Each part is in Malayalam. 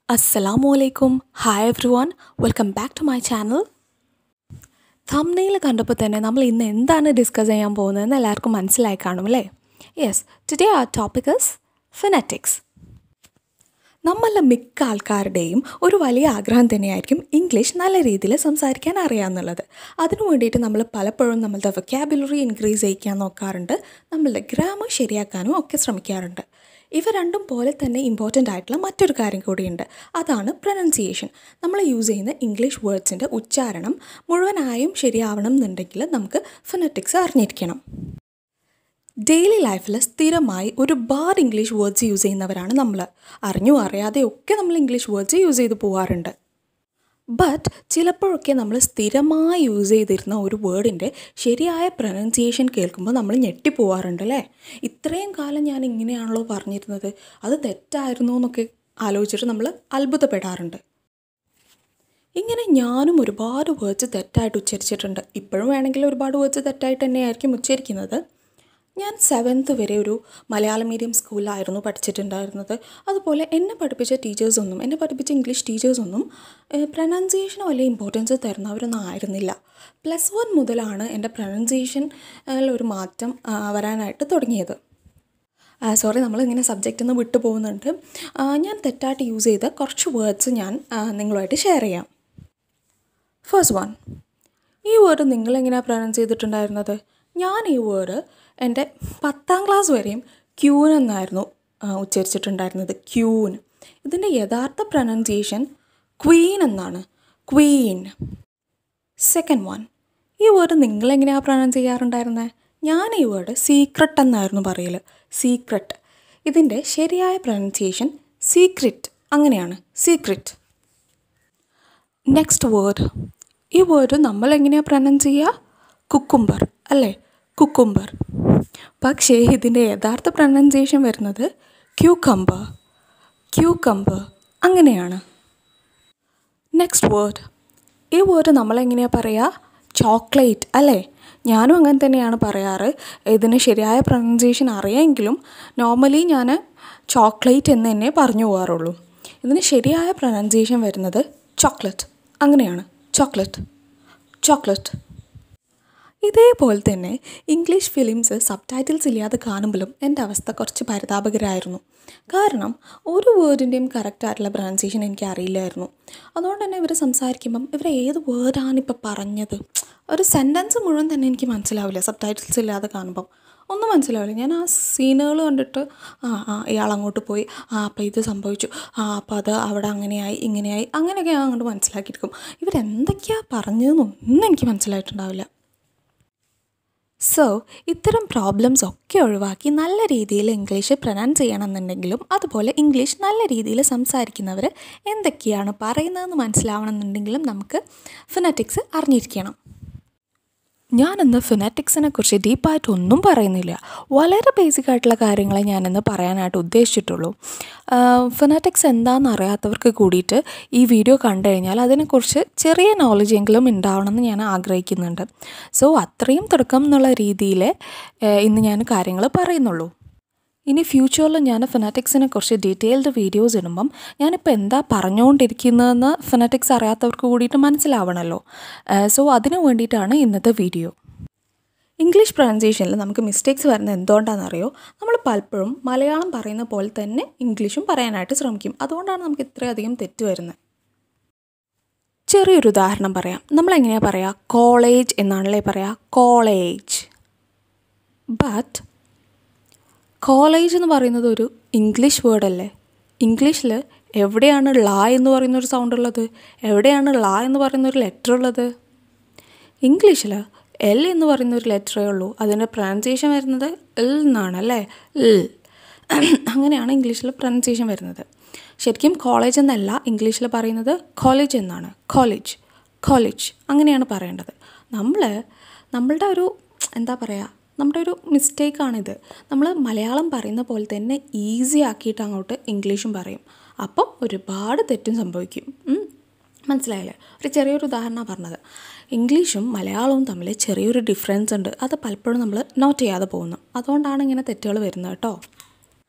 അസ്സലാമു അലൈക്കും hi everyone welcome back to my channel തമ്നെയിൽ കണ്ടപ്പോൾ തന്നെ നമ്മൾ ഇന്ന് എന്താണ് ഡിസ്കസ് ചെയ്യാൻ പോകുന്നതെന്ന് എല്ലാവർക്കും മനസ്സിലായി കാണും അല്ലേ യെസ് ടുഡേ ആ ടോപ്പിക് ഇസ് ഫിനറ്റിക്സ് നമ്മളിലെ മിക്ക ആൾക്കാരുടെയും ഒരു വലിയ ആഗ്രഹം തന്നെയായിരിക്കും ഇംഗ്ലീഷ് നല്ല രീതിയിൽ സംസാരിക്കാൻ അറിയാമെന്നുള്ളത് അതിനു വേണ്ടിയിട്ട് നമ്മൾ പലപ്പോഴും നമ്മളുടെ വൊക്കാബുലറി ഇൻക്രീസ് ചെയ്യിക്കാൻ നോക്കാറുണ്ട് നമ്മളുടെ ഗ്രാമർ ശരിയാക്കാനും ഒക്കെ ശ്രമിക്കാറുണ്ട് ഇവ രണ്ടും പോലെ തന്നെ ഇമ്പോർട്ടൻ്റ് ആയിട്ടുള്ള മറ്റൊരു കാര്യം കൂടിയുണ്ട് അതാണ് പ്രൊനൗൺസിയേഷൻ നമ്മൾ യൂസ് ചെയ്യുന്ന ഇംഗ്ലീഷ് വേർഡ്സിൻ്റെ ഉച്ചാരണം മുഴുവനായും ശരിയാവണം എന്നുണ്ടെങ്കിൽ നമുക്ക് ഫൊനറ്റിക്സ് അറിഞ്ഞിരിക്കണം ഡെയിലി ലൈഫിൽ സ്ഥിരമായി ഒരുപാട് ഇംഗ്ലീഷ് വേർഡ്സ് യൂസ് ചെയ്യുന്നവരാണ് നമ്മൾ അറിഞ്ഞു അറിയാതെ ഒക്കെ നമ്മൾ ഇംഗ്ലീഷ് വേർഡ്സ് യൂസ് ചെയ്ത് പോകാറുണ്ട് ബട്ട് ചിലപ്പോഴൊക്കെ നമ്മൾ സ്ഥിരമായി യൂസ് ചെയ്തിരുന്ന ഒരു വേർഡിൻ്റെ ശരിയായ പ്രൊനൗൺസിയേഷൻ കേൾക്കുമ്പോൾ നമ്മൾ ഞെട്ടിപ്പോവാറുണ്ട് അല്ലേ ഇത്രയും കാലം ഞാൻ ഇങ്ങനെയാണല്ലോ പറഞ്ഞിരുന്നത് അത് തെറ്റായിരുന്നു എന്നൊക്കെ ആലോചിച്ചിട്ട് നമ്മൾ അത്ഭുതപ്പെടാറുണ്ട് ഇങ്ങനെ ഞാനും ഒരുപാട് വേർഡ്സ് തെറ്റായിട്ട് ഉച്ചരിച്ചിട്ടുണ്ട് ഇപ്പോഴും വേണമെങ്കിൽ ഒരുപാട് വേർഡ്സ് തെറ്റായിട്ട് തന്നെയായിരിക്കും ഉച്ചരിക്കുന്നത് ഞാൻ സെവൻത്ത് വരെ ഒരു മലയാളം മീഡിയം സ്കൂളിലായിരുന്നു പഠിച്ചിട്ടുണ്ടായിരുന്നത് അതുപോലെ എന്നെ പഠിപ്പിച്ച ടീച്ചേഴ്സൊന്നും എന്നെ പഠിപ്പിച്ച ഇംഗ്ലീഷ് ടീച്ചേഴ്സൊന്നും പ്രൊനൗൺസിയേഷന് വലിയ ഇമ്പോർട്ടൻസ് തരുന്നവരൊന്നും ആയിരുന്നില്ല പ്ലസ് വൺ മുതലാണ് എൻ്റെ പ്രൊനൗൺസിയേഷൻ ഒരു മാറ്റം ആ, വരാനായിട്ട് തുടങ്ങിയത് സോറി നമ്മളിങ്ങനെ സബ്ജക്റ്റിൽ നിന്ന് വിട്ടു പോകുന്നുണ്ട് ആ, ഞാൻ തെറ്റായിട്ട് യൂസ് ചെയ്ത കുറച്ച് വേർഡ്സ് ഞാൻ ആ, നിങ്ങളുമായിട്ട് ഷെയർ ചെയ്യാം ഫസ്റ്റ് വൺ ഈ വേർഡ് നിങ്ങളെങ്ങനെയാണ് പ്രൊനൗൺസ് ചെയ്തിട്ടുണ്ടായിരുന്നത് ഞാൻ ഈ വേർഡ് എൻ്റെ പത്താം ക്ലാസ് വരെയും ക്യൂൻ എന്നായിരുന്നു ആ, ഉച്ചരിച്ചിട്ടുണ്ടായിരുന്നത് ക്യൂൻ ഇതിൻ്റെ യഥാർത്ഥ പ്രൊനൗൺസിയേഷൻ ക്വീൻ എന്നാണ് ക്വീൻ സെക്കൻഡ് വൺ ഈ വേർഡ് നിങ്ങളെങ്ങനെയാണ് പ്രൊനൗൺസ് ചെയ്യാറുണ്ടായിരുന്നത് ഞാൻ ഈ വേർഡ് സീക്രട്ട് എന്നായിരുന്നു പറയൽ സീക്രട്ട് ഇതിൻ്റെ ശരിയായ പ്രൊനൗൺസിയേഷൻ സീക്രറ്റ് അങ്ങനെയാണ് സീക്രറ്റ് നെക്സ്റ്റ് വേർഡ് ഈ വേർഡ് നമ്മൾ എങ്ങനെയാണ് പ്രൊനൗൺസ് ചെയ്യുക കുക്കുംബർ അല്ലേ കുക്കുംബർ പക്ഷേ ഇതിൻ്റെ യഥാർത്ഥ പ്രൊനൗൺസിയേഷൻ വരുന്നത് ക്യൂക്കമ്പർ ക്യൂക്കമ്പർ അങ്ങനെയാണ് നെക്സ്റ്റ് വേർഡ് ഈ വേർഡ് നമ്മളെങ്ങനെയാണ് പറയുക ചോക്ലേറ്റ് അല്ലേ ഞാനും അങ്ങനെ തന്നെയാണ് പറയാറ് ഇതിന് ശരിയായ പ്രൊനൗൺസിയേഷൻ അറിയാമെങ്കിലും നോർമലി ഞാൻ ചോക്ലേറ്റ് എന്ന് തന്നെ പറഞ്ഞു പോകാറുള്ളൂ ഇതിന് ശരിയായ പ്രൊനൗൺസിയേഷൻ വരുന്നത് ചോക്ലേറ്റ് അങ്ങനെയാണ് ചോക്ലേറ്റ് ചോക്ലേറ്റ് ഇതേപോലെ തന്നെ ഇംഗ്ലീഷ് ഫിലിംസ് സബ് ടൈറ്റിൽസ് ഇല്ലാതെ കാണുമ്പോഴും എൻ്റെ അവസ്ഥ കുറച്ച് പരിതാപകരമായിരുന്നു കാരണം ഒരു വേർഡിൻ്റെയും കറക്റ്റായിട്ടുള്ള പ്രൊനൗൺസിയേഷൻ എനിക്ക് അറിയില്ലായിരുന്നു അതുകൊണ്ട് തന്നെ ഇവർ സംസാരിക്കുമ്പം ഇവർ ഏത് വേർഡാണ് ഇപ്പോൾ പറഞ്ഞത് ഒരു സെൻറ്റൻസ് മുഴുവൻ തന്നെ എനിക്ക് മനസ്സിലാവില്ല സബ് ടൈറ്റിൽസ് ഇല്ലാതെ കാണുമ്പം ഒന്നും മനസ്സിലാവില്ല ഞാൻ ആ സീനുകൾ കണ്ടിട്ട് ആ ആ ഇയാൾ അങ്ങോട്ട് പോയി ആ അപ്പോൾ ഇത് സംഭവിച്ചു ആ അപ്പോൾ അത് അവിടെ അങ്ങനെയായി ഇങ്ങനെയായി അങ്ങനെയൊക്കെ ഞാൻ അങ്ങോട്ട് മനസ്സിലാക്കിയെടുക്കും ഇവരെന്തൊക്കെയാണ് പറഞ്ഞതെന്നൊന്നും എനിക്ക് മനസ്സിലായിട്ടുണ്ടാവില്ല സോ ഇത്തരം പ്രോബ്ലംസ് ഒക്കെ ഒഴിവാക്കി നല്ല രീതിയിൽ ഇംഗ്ലീഷ് പ്രൊനൗൺസ് ചെയ്യണമെന്നുണ്ടെങ്കിലും അതുപോലെ ഇംഗ്ലീഷ് നല്ല രീതിയിൽ സംസാരിക്കുന്നവർ എന്തൊക്കെയാണ് പറയുന്നതെന്ന് മനസ്സിലാവണമെന്നുണ്ടെങ്കിലും നമുക്ക് ഫിനറ്റിക്സ് അറിഞ്ഞിരിക്കണം ഞാനിന്ന് ഫിനറ്റിക്സിനെ കുറിച്ച് ഡീപ്പായിട്ട് ഒന്നും പറയുന്നില്ല വളരെ ബേസിക് ആയിട്ടുള്ള കാര്യങ്ങളെ ഞാനിന്ന് പറയാനായിട്ട് ഉദ്ദേശിച്ചിട്ടുള്ളൂ ഫിനറ്റിക്സ് എന്താണെന്ന് അറിയാത്തവർക്ക് കൂടിയിട്ട് ഈ വീഡിയോ കണ്ടു കഴിഞ്ഞാൽ അതിനെക്കുറിച്ച് ചെറിയ നോളജ് എങ്കിലും ഉണ്ടാവണമെന്ന് ഞാൻ ആഗ്രഹിക്കുന്നുണ്ട് സോ അത്രയും തുടക്കം എന്നുള്ള രീതിയിൽ ഇന്ന് ഞാൻ കാര്യങ്ങൾ പറയുന്നുള്ളൂ ഇനി ഫ്യൂച്ചറിൽ ഞാൻ ഫിനറ്റിക്സിനെ കുറിച്ച് ഡീറ്റെയിൽഡ് വീഡിയോസ് ഇടുമ്പം ഞാനിപ്പോൾ എന്താ പറഞ്ഞുകൊണ്ടിരിക്കുന്നതെന്ന് ഫിനറ്റിക്സ് അറിയാത്തവർക്ക് കൂടിയിട്ട് മനസ്സിലാവണമല്ലോ സോ അതിന് വേണ്ടിയിട്ടാണ് ഇന്നത്തെ വീഡിയോ ഇംഗ്ലീഷ് പ്രൊനൗൺസിയേഷനിൽ നമുക്ക് മിസ്റ്റേക്സ് വരുന്നത് എന്തുകൊണ്ടാണെന്നറിയോ നമ്മൾ പലപ്പോഴും മലയാളം പറയുന്ന പോലെ തന്നെ ഇംഗ്ലീഷും പറയാനായിട്ട് ശ്രമിക്കും അതുകൊണ്ടാണ് നമുക്ക് ഇത്രയധികം തെറ്റ് വരുന്നത് ചെറിയൊരു ഉദാഹരണം പറയാം നമ്മൾ എങ്ങനെയാണ് പറയുക കോളേജ് എന്നാണല്ലേ പറയുക കോളേജ് ബട്ട് കോളേജ് എന്ന് പറയുന്നത് ഒരു ഇംഗ്ലീഷ് വേർഡല്ലേ ഇംഗ്ലീഷിൽ എവിടെയാണ് ലാ എന്ന് പറയുന്ന ഒരു സൗണ്ട് ഉള്ളത് എവിടെയാണ് ലാ എന്ന് പറയുന്ന ഒരു ലെറ്റർ ഉള്ളത് ഇംഗ്ലീഷിൽ എൽ എന്ന് പറയുന്ന ഒരു ലെറ്ററേ ഉള്ളൂ അതിൻ്റെ പ്രൊനൗൺസിയേഷൻ വരുന്നത് എൽ എന്നാണ് അല്ലേ എൽ അങ്ങനെയാണ് ഇംഗ്ലീഷിൽ പ്രൊനൗൺസിയേഷൻ വരുന്നത് ശരിക്കും കോളേജ് എന്നല്ല ഇംഗ്ലീഷിൽ പറയുന്നത് കോളേജ് എന്നാണ് കോളേജ് കോളേജ് അങ്ങനെയാണ് പറയേണ്ടത് നമ്മൾ നമ്മളുടെ ഒരു എന്താ പറയുക നമ്മുടെ ഒരു മിസ്റ്റേക്കാണിത് നമ്മൾ മലയാളം പറയുന്ന പോലെ തന്നെ ഈസി ആക്കിയിട്ട് അങ്ങോട്ട് ഇംഗ്ലീഷും പറയും അപ്പം ഒരുപാട് തെറ്റും സംഭവിക്കും ഉം. മനസ്സിലായില്ലേ ഒരു ചെറിയൊരു ഉദാഹരണമാണ് പറഞ്ഞത് ഇംഗ്ലീഷും മലയാളവും തമ്മിൽ ചെറിയൊരു ഡിഫറൻസ് ഉണ്ട് അത് പലപ്പോഴും നമ്മൾ നോട്ട് ചെയ്യാതെ പോകുന്നു അതുകൊണ്ടാണ് ഇങ്ങനെ തെറ്റുകൾ വരുന്നത് കേട്ടോ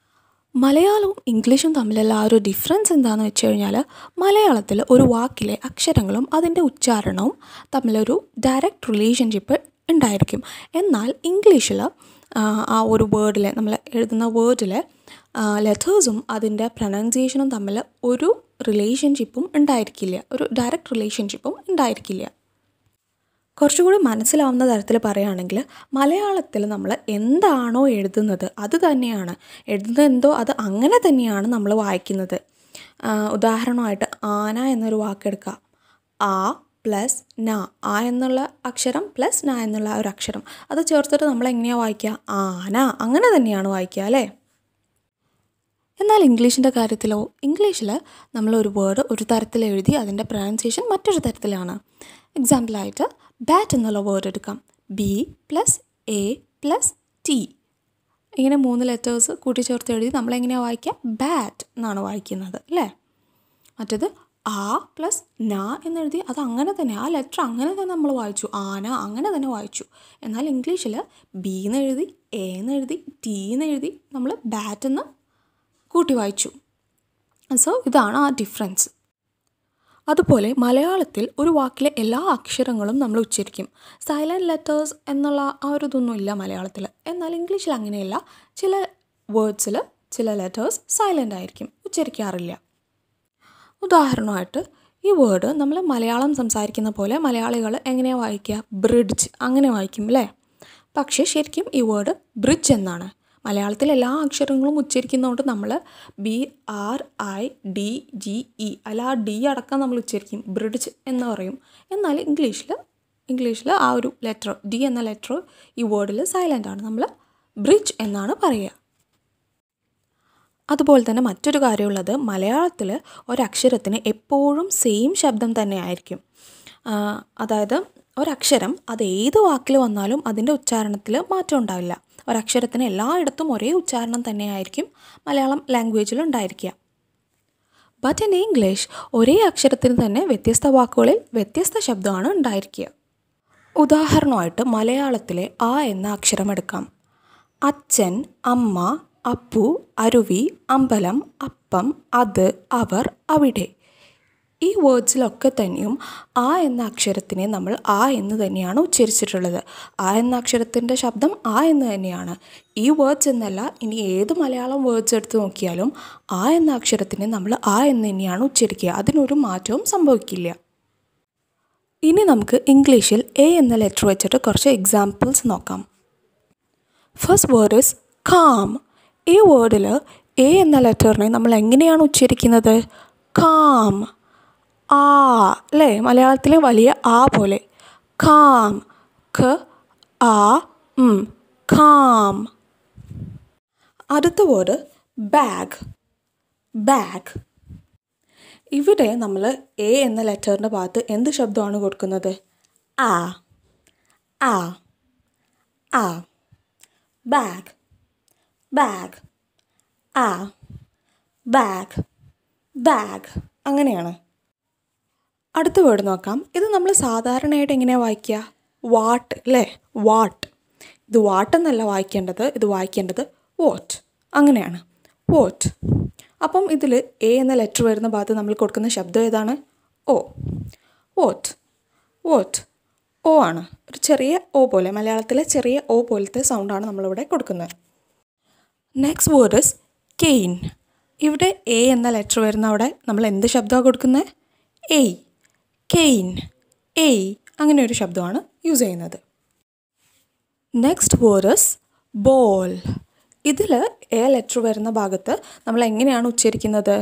മലയാളവും ഇംഗ്ലീഷും തമ്മിലുള്ള ആ ഒരു ഡിഫറൻസ് എന്താണെന്ന് വെച്ച് കഴിഞ്ഞാൽ മലയാളത്തിൽ ഒരു വാക്കിലെ അക്ഷരങ്ങളും അതിൻ്റെ ഉച്ചാരണവും തമ്മിലൊരു ഡയറക്റ്റ് റിലേഷൻഷിപ്പ് ഉണ്ടായിരിക്കും എന്നാൽ ഇംഗ്ലീഷിൽ ആ ഒരു വേർഡിൽ നമ്മൾ എഴുതുന്ന വേർഡിൽ ലെറ്റേഴ്സും അതിൻ്റെ പ്രൊനൗൺസിയേഷനും തമ്മിൽ ഒരു റിലേഷൻഷിപ്പും ഉണ്ടായിരിക്കില്ല ഒരു ഡയറക്റ്റ് റിലേഷൻഷിപ്പും ഉണ്ടായിരിക്കില്ല കുറച്ചുകൂടി മനസ്സിലാവുന്ന തരത്തിൽ പറയുകയാണെങ്കിൽ മലയാളത്തിൽ നമ്മൾ എന്താണോ എഴുതുന്നത് അത് തന്നെയാണ് എഴുതുന്നത് എന്തോ അത് അങ്ങനെ തന്നെയാണ് നമ്മൾ വായിക്കുന്നത് ഉദാഹരണമായിട്ട് ആന എന്നൊരു വാക്കെടുക്കുക ആ പ്ലസ് ന ആ എന്നുള്ള അക്ഷരം പ്ലസ് ന എന്നുള്ള ഒരു അക്ഷരം അത് ചേർത്തിട്ട് നമ്മൾ എങ്ങനെയാണ് വായിക്കുക ആന അങ്ങനെ തന്നെയാണ് വായിക്കുക അല്ലേ എന്നാൽ ഇംഗ്ലീഷിൻ്റെ കാര്യത്തിലോ ഇംഗ്ലീഷിൽ നമ്മൾ ഒരു വേർഡ് ഒരു തരത്തിൽ എഴുതി അതിൻ്റെ പ്രൊനൗൺസിയേഷൻ മറ്റൊരു തരത്തിലാണ് എക്സാമ്പിളായിട്ട് ബാറ്റ് എന്നുള്ള വേർഡ് എടുക്കാം B plus A plus T ഇങ്ങനെ മൂന്ന് ലെറ്റേഴ്സ് കൂട്ടിച്ചേർത്ത് എഴുതി നമ്മളെങ്ങനെയാണ് വായിക്കുക ബാറ്റ് എന്നാണ് വായിക്കുന്നത് അല്ലേ മറ്റേത് ആ പ്ലസ് ന എന്നെഴുതി അത് അങ്ങനെ തന്നെ ആ ലെറ്റർ അങ്ങനെ തന്നെ നമ്മൾ വായിച്ചു ആന അങ്ങനെ തന്നെ വായിച്ചു എന്നാൽ ഇംഗ്ലീഷിൽ ബി എന്ന് എഴുതി എ എന്ന് എഴുതി ടി എന്ന് എഴുതി നമ്മൾ ബാറ്റ് എന്ന് കൂട്ടി വായിച്ചു സോ ഇതാണ് ആ ഡിഫറൻസ് അതുപോലെ മലയാളത്തിൽ ഒരു വാക്കിലെ എല്ലാ അക്ഷരങ്ങളും നമ്മൾ ഉച്ചരിക്കും സൈലൻറ്റ് ലെറ്റേഴ്സ് എന്നുള്ള ആ ഒരു ഇതൊന്നും ഇല്ല മലയാളത്തിൽ എന്നാൽ ഇംഗ്ലീഷിൽ അങ്ങനെയല്ല ചില വേർഡ്സിൽ ചില ലെറ്റേഴ്സ് സൈലൻ്റ് ആയിരിക്കും ഉച്ചരിക്കാറില്ല ഉദാഹരണമായിട്ട് ഈ വേർഡ് നമ്മൾ മലയാളം സംസാരിക്കുന്ന പോലെ മലയാളികൾ എങ്ങനെയാണ് വായിക്കുക ബ്രിഡ്ജ് അങ്ങനെ വായിക്കും അല്ലേ പക്ഷേ ശരിക്കും ഈ വേർഡ് ബ്രിഡ്ജ് എന്നാണ് മലയാളത്തിൽ എല്ലാ അക്ഷരങ്ങളും ഉച്ചരിക്കുന്നതുകൊണ്ട് നമ്മൾ B R I D G E അല്ല ആ ഡി അടക്കം നമ്മൾ ഉച്ചരിക്കും ബ്രിഡ്ജ് എന്ന് പറയും എന്നാൽ ഇംഗ്ലീഷിൽ ഇംഗ്ലീഷിൽ ആ ഒരു ലെറ്റർ ഡി എന്ന ലെറ്റർ ഈ വേർഡിൽ സൈലൻ്റ് ആണ് നമ്മൾ ബ്രിഡ്ജ് എന്നാണ് പറയുക അതുപോലെ തന്നെ മറ്റൊരു കാര്യമുള്ളത് മലയാളത്തിൽ ഒരക്ഷരത്തിന് എപ്പോഴും സെയിം ശബ്ദം തന്നെ ആയിരിക്കും അതായത് ഒരക്ഷരം അത് ഏത് വാക്കിൽ വന്നാലും അതിൻ്റെ ഉച്ചാരണത്തിൽ മാറ്റം ഉണ്ടാവില്ല ഒരക്ഷരത്തിന് എല്ലായിടത്തും ഒരേ ഉച്ചാരണം തന്നെയായിരിക്കും മലയാളം ലാംഗ്വേജിൽ ഉണ്ടായിരിക്കുക ബട്ട് ഇൻ ഇംഗ്ലീഷ് ഒരേ അക്ഷരത്തിന് തന്നെ വ്യത്യസ്ത വാക്കുകളിൽ വ്യത്യസ്ത ശബ്ദമാണ് ഉണ്ടായിരിക്കുക ഉദാഹരണമായിട്ട് മലയാളത്തിലെ ആ എന്ന അക്ഷരം എടുക്കാം അച്ഛൻ അമ്മ അപ്പു അരുവി അമ്പലം അപ്പം അത് അവർ അവിടെ ഈ വേർഡ്സിലൊക്കെ തന്നെയും ആ എന്ന അക്ഷരത്തിനെ നമ്മൾ ആ എന്ന് തന്നെയാണ് ഉച്ചരിച്ചിട്ടുള്ളത് ആ എന്ന അക്ഷരത്തിൻ്റെ ശബ്ദം ആ എന്ന് തന്നെയാണ് ഈ വേർഡ്സ് എന്നല്ല ഇനി ഏത് മലയാളം വേർഡ്സ് എടുത്ത് നോക്കിയാലും ആ എന്ന അക്ഷരത്തിനെ നമ്മൾ ആ എന്ന് തന്നെയാണ് ഉച്ചരിക്കുക അതിനൊരു മാറ്റവും സംഭവിക്കില്ല ഇനി നമുക്ക് ഇംഗ്ലീഷിൽ എ എന്ന ലെറ്റർ വെച്ചിട്ട് കുറച്ച് എക്സാമ്പിൾസ് നോക്കാം ഫസ്റ്റ് വേർഡ് ഇസ് കാം ഈ വേർഡിൽ എ എന്ന ലെറ്ററിനെ നമ്മൾ എങ്ങനെയാണ് ഉച്ചരിക്കുന്നത് കാം ആ അല്ലേ മലയാളത്തിലെ വലിയ ആ പോലെ കാം ഖ ആ ഉം കാം അടുത്ത വേർഡ് ബാഗ് ബാഗ് ഇവിടെ നമ്മൾ എ എന്ന ലെറ്ററിൻ്റെ ഭാഗത്ത് എന്ത് ശബ്ദമാണ് കൊടുക്കുന്നത് ആ ആ ആ ബാഗ് ബാഗ് ആ ബാഗ് ബാഗ് അങ്ങനെയാണ് അടുത്ത വേർഡ് നോക്കാം ഇത് നമ്മൾ സാധാരണയായിട്ട് എങ്ങനെയാണ് വായിക്കുക വാട്ട് അല്ലേ വാട്ട് ഇത് വാട്ട് എന്നല്ല വായിക്കേണ്ടത് ഇത് വായിക്കേണ്ടത് വോട്ട് അങ്ങനെയാണ് വോട്ട് അപ്പം ഇതിൽ എ എന്ന ലെറ്റർ വരുന്ന ഭാഗത്ത് നമ്മൾ കൊടുക്കുന്ന ശബ്ദം ഏതാണ് ഓ വോട്ട് വോട്ട് ഓ ആണ് ഒരു ചെറിയ ഓ പോലെ മലയാളത്തിലെ ചെറിയ ഓ പോലത്തെ സൗണ്ടാണ് നമ്മളിവിടെ കൊടുക്കുന്നത് നെക്സ്റ്റ് വേർഡ് ഇസ് കെയിൻ ഇവിടെ എ എന്ന ലെറ്റർ വരുന്ന അവിടെ നമ്മൾ എന്ത് ശബ്ദമാണ് കൊടുക്കുന്നത് എയ് കെയിൻ എയ് അങ്ങനെ ഒരു ശബ്ദമാണ് യൂസ് ചെയ്യുന്നത് നെക്സ്റ്റ് വേർഡ് ഇസ് ബോൾ ഇതിൽ എ ലെറ്റർ വരുന്ന ഭാഗത്ത് നമ്മൾ എങ്ങനെയാണ് ഉച്ചരിക്കുന്നത്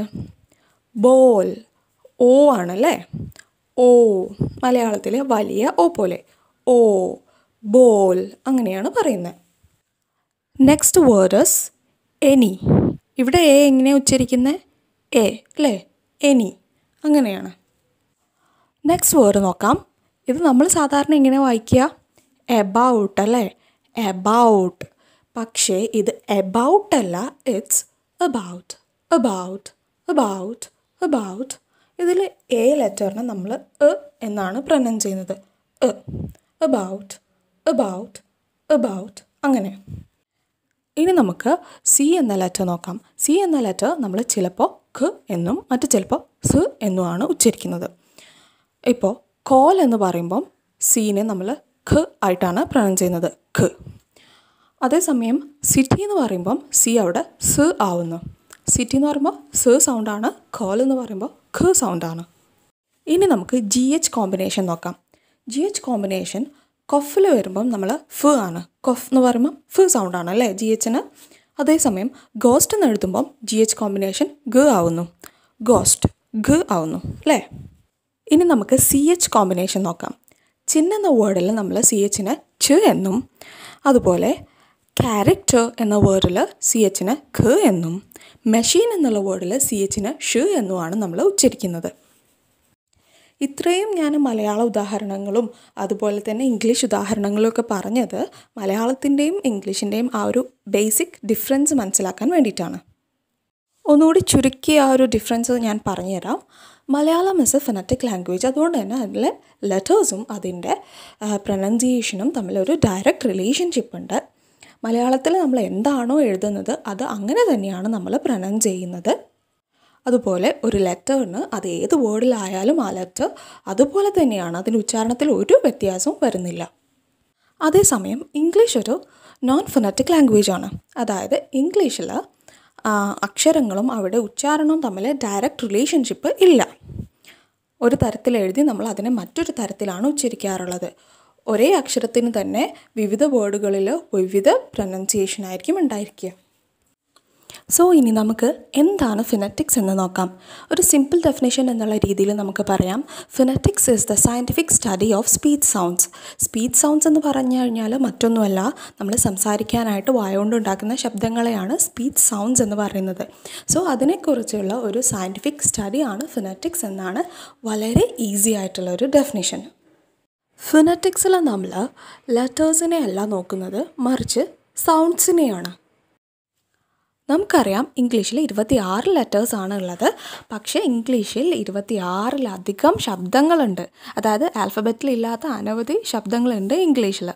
ബോൾ ഓ ആണല്ലേ ഓ മലയാളത്തിലെ വലിയ ഓ പോലെ ഓ ബോൾ അങ്ങനെയാണ് പറയുന്നത് നെക്സ്റ്റ് വേർഡസ് എനി ഇവിടെ എ എങ്ങനെയാണ് ഉച്ചരിക്കുന്നത് എ അല്ലേ എനി അങ്ങനെയാണ് നെക്സ്റ്റ് വേർഡ് നോക്കാം ഇത് നമ്മൾ സാധാരണ എങ്ങനെ വായിക്കുക എബൌട്ട് അല്ലേ എബൌട്ട് പക്ഷേ ഇത് എബൌട്ട് അല്ല it's about about about about ഇതിൽ എ ലെറ്ററിനെ നമ്മൾ എ എന്നാണ് പ്രൊനൗൺസ് ചെയ്യുന്നത് എ അബൌട്ട് അബൌട്ട് അബൌട്ട് അങ്ങനെ ഇനി നമുക്ക് സി എന്ന ലെറ്റർ നോക്കാം സി എന്ന ലെറ്റർ നമ്മൾ ചിലപ്പോൾ ഖ് എന്നും മറ്റു ചിലപ്പോൾ സ് എന്നുമാണ് ഉച്ചരിക്കുന്നത് ഇപ്പോൾ കോൽ എന്ന് പറയുമ്പം സീനെ നമ്മൾ ഖ് ആയിട്ടാണ് പ്രൊനൗൺസ് ചെയ്യുന്നത് ഖ് അതേസമയം സിറ്റി എന്ന് പറയുമ്പം സി അവിടെ സ് ആവുന്നു സിറ്റി എന്ന് പറയുമ്പോൾ സ് സൗണ്ടാണ് കോൽ എന്ന് പറയുമ്പോൾ ഖ് സൗണ്ടാണ് ഇനി നമുക്ക് ജി എച്ച് കോമ്പിനേഷൻ നോക്കാം ജി എച്ച് കോമ്പിനേഷൻ കൊഫിൽ വരുമ്പം നമ്മൾ ഫ് ആണ് കൊഫ് എന്ന് പറയുമ്പം ഫ് സൗണ്ടാണ് അല്ലേ ജി എച്ചിന് അതേസമയം ഗോസ്റ്റ് എന്ന് എഴുതുമ്പം ജി എച്ച് കോമ്പിനേഷൻ ഗ ആവുന്നു ഗോസ്റ്റ് ഗ ആവുന്നു അല്ലേ ഇനി നമുക്ക് സി എച്ച് കോമ്പിനേഷൻ നോക്കാം ചിൻ എന്ന വേർഡിൽ നമ്മൾ സി എച്ചിനെ ച് എന്നും അതുപോലെ ക്യാരക്ടർ എന്ന വേർഡിൽ സി എച്ചിന് ഖ് എന്നും മെഷീൻ എന്നുള്ള വേർഡിൽ സി എച്ചിന് ഷ് എന്നുമാണ് നമ്മൾ ഉച്ചരിക്കുന്നത് ഇത്രയും ഞാൻ മലയാള ഉദാഹരണങ്ങളും അതുപോലെ തന്നെ ഇംഗ്ലീഷ് ഉദാഹരണങ്ങളും ഒക്കെ പറഞ്ഞത് മലയാളത്തിൻ്റെയും ഇംഗ്ലീഷിൻ്റെയും ആ ഒരു ബേസിക് ഡിഫറൻസ് മനസ്സിലാക്കാൻ വേണ്ടിയിട്ടാണ് ഒന്നുകൂടി ചുരുക്കി ആ ഒരു ഡിഫറൻസ് ഞാൻ പറഞ്ഞുതരാം Malayalam is a phonetic language അതുകൊണ്ട് തന്നെ അതിലെ ലെറ്റേഴ്സും അതിൻ്റെ പ്രൊനൗൺസിയേഷനും തമ്മിലൊരു ഡയറക്റ്റ് റിലേഷൻഷിപ്പ് ഉണ്ട് മലയാളത്തിൽ നമ്മൾ എന്താണോ എഴുതുന്നത് അത് അങ്ങനെ തന്നെയാണ് നമ്മൾ പ്രൊനൗൺസ് ചെയ്യുന്നത് അതുപോലെ ഒരു ലെറ്ററിന് അത് ഏത് വേർഡിലായാലും ആ ലെറ്റർ അതുപോലെ തന്നെയാണ് അതിൻ്റെ ഉച്ചാരണത്തിൽ ഒരു വ്യത്യാസവും വരുന്നില്ല അതേസമയം ഇംഗ്ലീഷ് ഒരു നോൺ ഫൊനറ്റിക് ലാംഗ്വേജ് ആണ് അതായത് ഇംഗ്ലീഷിൽ അക്ഷരങ്ങളും അവിടെ ഉച്ചാരണവും തമ്മിൽ ഡയറക്റ്റ് റിലേഷൻഷിപ്പ് ഇല്ല ഒരു തരത്തിൽ എഴുതി നമ്മൾ അതിനെ മറ്റൊരു തരത്തിലാണ് ഉച്ചരിക്കാറുള്ളത് ഒരേ അക്ഷരത്തിന് തന്നെ വിവിധ വേർഡുകളിൽ വിവിധ പ്രൊനൗൺസിയേഷൻ ആയിരിക്കും ഉണ്ടായിരിക്കുക സോ ഇനി നമുക്ക് എന്താണ് ഫിനറ്റിക്സ് എന്ന് നോക്കാം ഒരു സിമ്പിൾ ഡെഫിനേഷൻ എന്നുള്ള രീതിയിൽ നമുക്ക് പറയാം phonetics is the scientific study of speech sounds speech sounds എന്ന് പറഞ്ഞു കഴിഞ്ഞാൽ മറ്റൊന്നുമല്ല നമ്മൾ സംസാരിക്കാനായിട്ട് വായുകൊണ്ട് ഉണ്ടാക്കുന്ന ശബ്ദങ്ങളെയാണ് സ്പീച്ച് സൗണ്ട്സ് എന്ന് പറയുന്നത് സോ അതിനെക്കുറിച്ചുള്ള ഒരു സയൻറ്റിഫിക് സ്റ്റഡിയാണ് ഫിനറ്റിക്സ് എന്നാണ് വളരെ ഈസി ആയിട്ടുള്ള ഒരു ഡെഫിനേഷൻ ഫിനറ്റിക്സിൽ നമ്മൾ ലെറ്റേഴ്സിനെ അല്ല നോക്കുന്നത് മറിച്ച് സൗണ്ട്സിനെയാണ് നമുക്കറിയാം ഇംഗ്ലീഷിൽ ഇരുപത്തി ആറ് ലെറ്റേഴ്സ് ആണ് ഉള്ളത് പക്ഷേ ഇംഗ്ലീഷിൽ ഇരുപത്തി ആറിലധികം ശബ്ദങ്ങളുണ്ട് അതായത് ആൽഫബറ്റിൽ ഇല്ലാത്ത അനവധി ശബ്ദങ്ങളുണ്ട് ഇംഗ്ലീഷിൽ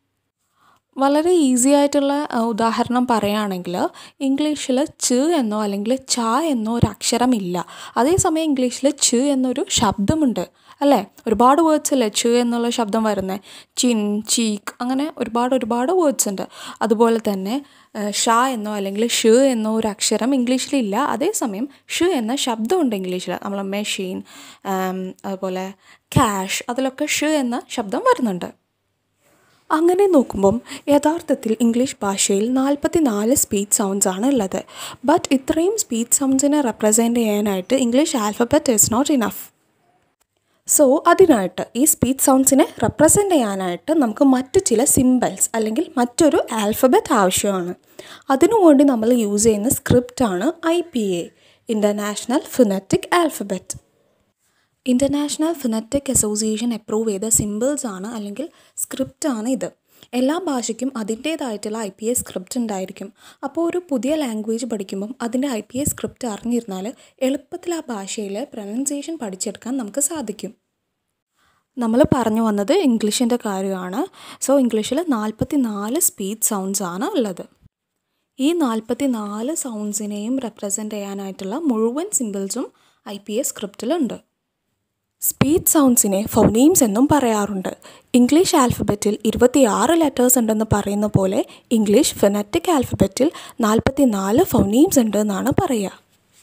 വളരെ ഈസി ആയിട്ടുള്ള ഉദാഹരണം പറയുകയാണെങ്കിൽ ഇംഗ്ലീഷിൽ ച് എന്നോ അല്ലെങ്കിൽ ച എന്നോ ഒരു അക്ഷരമില്ല അതേസമയം ഇംഗ്ലീഷിൽ ച് എന്നൊരു ശബ്ദമുണ്ട് അല്ലേ ഒരുപാട് വേർഡ്സ് അല്ലേ ച് എന്നുള്ള ശബ്ദം വരുന്നത് ചിൻ ചീക്ക് അങ്ങനെ ഒരുപാട് ഒരുപാട് വേർഡ്സ് ഉണ്ട് അതുപോലെ തന്നെ ഷ എന്നോ അല്ലെങ്കിൽ ഷ് എന്നോ ഒരു അക്ഷരം ഇംഗ്ലീഷിലില്ല അതേസമയം ഷ് എന്ന ശബ്ദമുണ്ട് ഇംഗ്ലീഷിൽ നമ്മൾ മെഷീൻ അതുപോലെ ക്യാഷ് അതിലൊക്കെ ഷ് എന്ന ശബ്ദം വരുന്നുണ്ട് അങ്ങനെ നോക്കുമ്പം യഥാർത്ഥത്തിൽ ഇംഗ്ലീഷ് ഭാഷയിൽ നാൽപ്പത്തി നാല് സ്പീച്ച് സൗണ്ട്സ് ആണ് ഉള്ളത് ബട്ട് ഇത്രയും സ്പീച്ച് സൗണ്ട്സിനെ റെപ്രസെൻറ്റ് ചെയ്യാനായിട്ട് English alphabet is not enough so അതിനായിട്ട് ഈ സ്പീച്ച് സൗണ്ട്സിനെ റെപ്രസെൻ്റ് ചെയ്യാനായിട്ട് നമുക്ക് മറ്റു ചില സിമ്പിൾസ് അല്ലെങ്കിൽ മറ്റൊരു ആൽഫബറ്റ് ആവശ്യമാണ് അതിനുവേണ്ടി നമ്മൾ യൂസ് ചെയ്യുന്ന സ്ക്രിപ്റ്റാണ് I P A international phonetic alphabet international phonetic association approve ചെയ്ത സിമ്പിൾസ് ആണ് അല്ലെങ്കിൽ സ്ക്രിപ്റ്റാണ് ഇത് എല്ലാ ഭാഷയ്ക്കും അതിൻ്റേതായിട്ടുള്ള ഐ പി എസ് സ്ക്രിപ്റ്റ് ഉണ്ടായിരിക്കും അപ്പോൾ ഒരു പുതിയ ലാംഗ്വേജ് പഠിക്കുമ്പം അതിൻ്റെ ഐ പി എസ് സ്ക്രിപ്റ്റ് അറിഞ്ഞിരുന്നാൽ എളുപ്പത്തിൽ ആ ഭാഷയിൽ പ്രൊനൗൺസിയേഷൻ പഠിച്ചെടുക്കാൻ നമുക്ക് സാധിക്കും നമ്മൾ പറഞ്ഞു വന്നത് ഇംഗ്ലീഷിൻ്റെ കാര്യമാണ് സോ ഇംഗ്ലീഷിൽ നാൽപ്പത്തി നാല് സ്പീച്ച് സൗണ്ട്സ് ആണ് ഉള്ളത് ഈ നാൽപ്പത്തി നാല് സൗണ്ട്സിനെയും റെപ്രസെൻ്റ് ചെയ്യാനായിട്ടുള്ള മുഴുവൻ സിമ്പിൾസും ഐ പി എസ് സ്ക്രിപ്റ്റിലുണ്ട് സ്പീച്ച് സൗണ്ട്സിനെ ഫൗനീംസ് എന്നും പറയാറുണ്ട് ഇംഗ്ലീഷ് ആൽഫബറ്റിൽ ഇരുപത്തിയാറ് ലെറ്റേഴ്സ് ഉണ്ടെന്ന് പറയുന്ന പോലെ ഇംഗ്ലീഷ് ഫെനറ്റിക് ആൽഫബറ്റിൽ നാൽപ്പത്തി നാല് ഫൗനീംസ് ഉണ്ട് എന്നാണ് പറയുക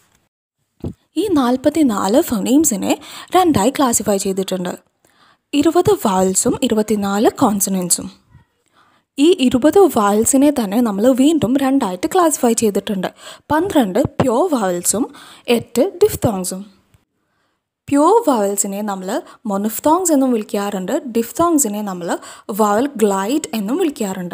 ഈ നാൽപ്പത്തി നാല് ഫൗനീംസിനെ രണ്ടായി ക്ലാസിഫൈ ചെയ്തിട്ടുണ്ട് ഇരുപത് വാൾസും ഇരുപത്തിനാല് കോൺസണൻസും ഈ ഇരുപത് വാവൽസിനെ തന്നെ നമ്മൾ വീണ്ടും രണ്ടായിട്ട് ക്ലാസിഫൈ ചെയ്തിട്ടുണ്ട് പന്ത്രണ്ട് പ്യോർ വാവൽസും എട്ട് ഡിഫ്തോങ്സും പ്യോർ വാവൽസിനെ നമ്മൾ മൊനിഫ്തോങ്സ് എന്നും വിളിക്കാറുണ്ട് ഡിഫ്തോങ്സിനെ നമ്മൾ വാവൽ ഗ്ലൈഡ് എന്നും വിളിക്കാറുണ്ട്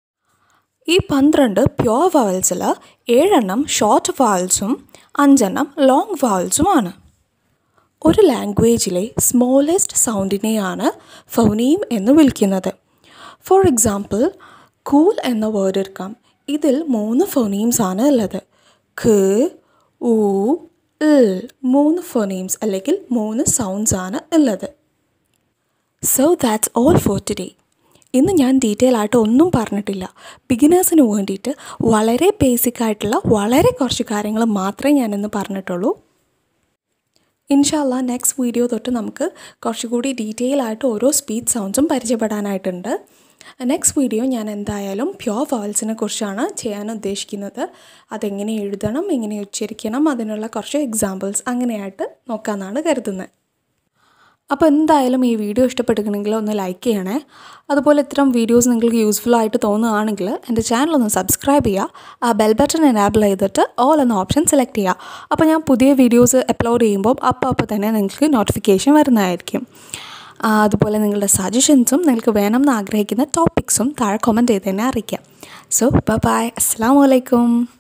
ഈ പന്ത്രണ്ട് പ്യോർ വാവൽസിൽ ഏഴെണ്ണം ഷോർട്ട് വാവൽസും അഞ്ചെണ്ണം ലോങ് വാവൽസുമാണ് ഒരു ലാംഗ്വേജിലെ സ്മോളസ്റ്റ് സൗണ്ടിനെയാണ് ഫൗനീം എന്ന് വിളിക്കുന്നത് ഫോർ എക്സാമ്പിൾ കൂൾ എന്ന വേർഡ് എടുക്കാം ഇതിൽ മൂന്ന് ഫൊനീംസ് ആണ് ഉള്ളത് ഖ് ഊ ഇൽ മൂന്ന് ഫൊനീംസ് അല്ലെങ്കിൽ മൂന്ന് സൗണ്ട്സ് ആണ് ഉള്ളത് so that's all for today ഇന്ന് ഞാൻ ഡീറ്റെയിൽ ആയിട്ട് ഒന്നും പറഞ്ഞിട്ടില്ല ബിഗിനേഴ്സിന് വേണ്ടിയിട്ട് വളരെ ബേസിക് ആയിട്ടുള്ള വളരെ കുറച്ച് കാര്യങ്ങൾ മാത്രമേ ഞാനിന്ന് പറഞ്ഞിട്ടുള്ളൂ ഇൻഷാല്ല നെക്സ്റ്റ് വീഡിയോ തൊട്ട് നമുക്ക് കുറച്ചുകൂടി ഡീറ്റെയിൽ ആയിട്ട് ഓരോ സ്പീച്ച് സൗണ്ട്സും പരിചയപ്പെടാനായിട്ടുണ്ട് നെക്സ്റ്റ് വീഡിയോ ഞാൻ എന്തായാലും പ്യോർ വവൽസിനെ കുറിച്ചാണ് ചെയ്യാൻ ഉദ്ദേശിക്കുന്നത് അതെങ്ങനെ എഴുതണം എങ്ങനെ ഉച്ചരിക്കണം അതിനുള്ള കുറച്ച് എക്സാമ്പിൾസ് അങ്ങനെയായിട്ട് നോക്കാമെന്നാണ് കരുതുന്നത് അപ്പോൾ എന്തായാലും ഈ വീഡിയോ ഇഷ്ടപ്പെട്ടിട്ടുണ്ടെങ്കിൽ ഒന്ന് ലൈക്ക് ചെയ്യണേ അതുപോലെ ഇത്തരം വീഡിയോസ് നിങ്ങൾക്ക് യൂസ്ഫുൾ ആയിട്ട് തോന്നുകയാണെങ്കിൽ എൻ്റെ ചാനൽ ഒന്ന് സബ്സ്ക്രൈബ് ചെയ്യുക ആ ബെൽ ബട്ടൺ എനാബിൾ ചെയ്തിട്ട് ഓൾ എന്ന ഓപ്ഷൻ സെലക്ട് ചെയ്യുക അപ്പോൾ ഞാൻ പുതിയ വീഡിയോസ് അപ്ലോഡ് ചെയ്യുമ്പോൾ അപ്പോൾ അപ്പോൾ തന്നെ നിങ്ങൾക്ക് നോട്ടിഫിക്കേഷൻ വരുന്നതായിരിക്കും അതുപോലെ നിങ്ങളുടെ സജഷൻസും നിങ്ങൾക്ക് വേണമെന്ന് ആഗ്രഹിക്കുന്ന ടോപ്പിക്സും താഴെ കമൻറ്റ് ചെയ്ത് തന്നെ അറിയിക്കാം സോ ബൈ അസ്സാം വലൈക്കും